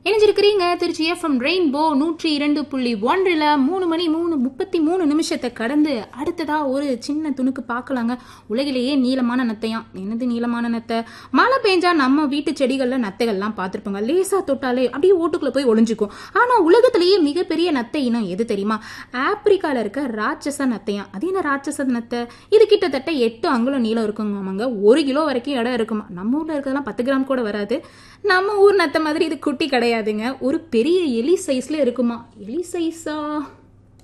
இணைஞ்சிருக்கிறீங்க Trichy FM rainbow நூற்றி இரண்டு புள்ளி ஒன்றில் மூணு மணி மூணு முப்பத்தி மூணு நிமிஷத்தை கடந்து அடுத்ததா ஒரு சின்ன துணுக்கு பார்க்கலாங்க உலகிலேயே நீளமான நத்தையாம் என்னது நீளமான நத்தை மழை பெஞ்சா நம்ம வீட்டு செடிகள்ல நத்தைகள்லாம் பார்த்துருப்போங்க லேசா தொட்டாலே அப்படியே ஓட்டுக்குள்ள போய் ஒளிஞ்சுக்கும் ஆனா உலகத்திலேயே மிகப்பெரிய நத்தை இனம் எது தெரியுமா ஆப்பிரிக்கால இருக்க ராட்சச நத்தையாம் அது என்ன ராட்சச நத்தை இது கிட்டத்தட்ட எட்டு அங்குலம் நீளம் இருக்குங்க ஆமாங்க ஒரு கிலோ வரைக்கும் இடம் இருக்குமா நம்ம ஊர்ல இருக்கிறதெல்லாம் பத்து கிராம் கூட வராது நம்ம ஊர் நத்தை மாதிரி இது குட்டி கிடையாதுங்க ஒரு பெரிய எலி சைஸ்ல இருக்குமா எலி சைஸா